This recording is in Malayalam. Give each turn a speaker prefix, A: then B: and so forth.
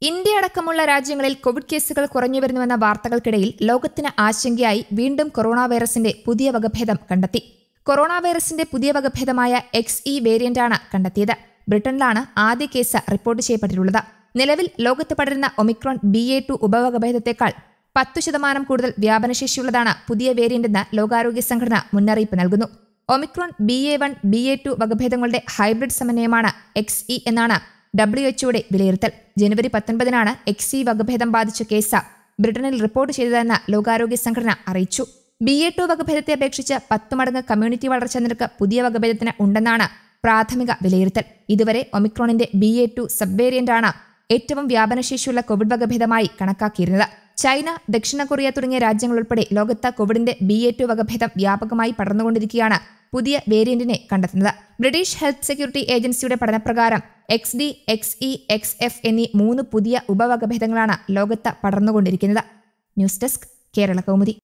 A: ഇന്ത്യ അടക്കമുള്ള രാജ്യങ്ങളിൽ കോവിഡ് കേസുകൾ കുറഞ്ഞുവരുന്നുവെന്ന വാർത്തകൾക്കിടയിൽ ലോകത്തിന് ആശങ്കയായി വീണ്ടും കൊറോണ വൈറസിന്റെ പുതിയ വകഭേദം കണ്ടെത്തി കൊറോണ വൈറസിന്റെ പുതിയ വകഭേദമായ എക്സ് ഇ വേരിയന്റാണ് കണ്ടെത്തിയത് ബ്രിട്ടനിലാണ് ആദ്യ കേസ് റിപ്പോർട്ട് ചെയ്യപ്പെട്ടിട്ടുള്ളത് നിലവിൽ ലോകത്ത് പടരുന്ന ഒമിക്രോൺ ബി എ ടു ഉപവകഭേദത്തെക്കാൾ പത്തു ശതമാനം കൂടുതൽ വ്യാപനശേഷിയുള്ളതാണ് പുതിയ വേരിയന്റെന്ന് ലോകാരോഗ്യ സംഘടന മുന്നറിയിപ്പ് നൽകുന്നു Omicron B A one B A two വകഭേദങ്ങളുടെ ഹൈബ്രിഡ് സമന്വയമാണ് എക്സ് ഇ എന്നാണ് ഡബ്ല്യു എച്ച്ഒയുടെ വിലയിരുത്തൽ ജനുവരി പത്തൊൻപതിനാണ് എക്സ് ഇ വകഭേദം ബാധിച്ച കേസ് ബ്രിട്ടനിൽ റിപ്പോർട്ട് ചെയ്തതെന്ന് ലോകാരോഗ്യ സംഘടന അറിയിച്ചു ബി എ ടു വകഭേദത്തെ അപേക്ഷിച്ച് പത്ത് മടങ്ങ് കമ്മ്യൂണിറ്റി വളർച്ചാ നിരക്ക് പുതിയ വകഭേദത്തിന് ഉണ്ടെന്നാണ് പ്രാഥമിക വിലയിരുത്തൽ ഇതുവരെ ഒമിക്രോണിന്റെ ബി എ ടു സബ് വേരിയന്റാണ് ഏറ്റവും വ്യാപനശേഷിയുള്ള കോവിഡ് വകഭേദമായി കണക്കാക്കിയിരുന്നത് ചൈന ദക്ഷിണ കൊറിയ തുടങ്ങിയ രാജ്യങ്ങൾ ഉൾപ്പെടെ ലോകത്ത് കോവിഡിന്റെ ബി എ ടു വകഭേദം വ്യാപകമായി പടർന്നുകൊണ്ടിരിക്കുകയാണ് പുതിയ വേരിയന്റിനെ കണ്ടെത്തുന്നത് ബ്രിട്ടീഷ് ഹെൽത്ത് സെക്യൂരിറ്റി ഏജൻസിയുടെ പഠനപ്രകാരം X D X E X F എന്നീ മൂന്ന് പുതിയ ഉപവകഭേദങ്ങളാണ് ലോകത്ത് പടർന്നുകൊണ്ടിരിക്കുന്നത് ന്യൂസ് ഡെസ്ക് കേരള കൗമുദി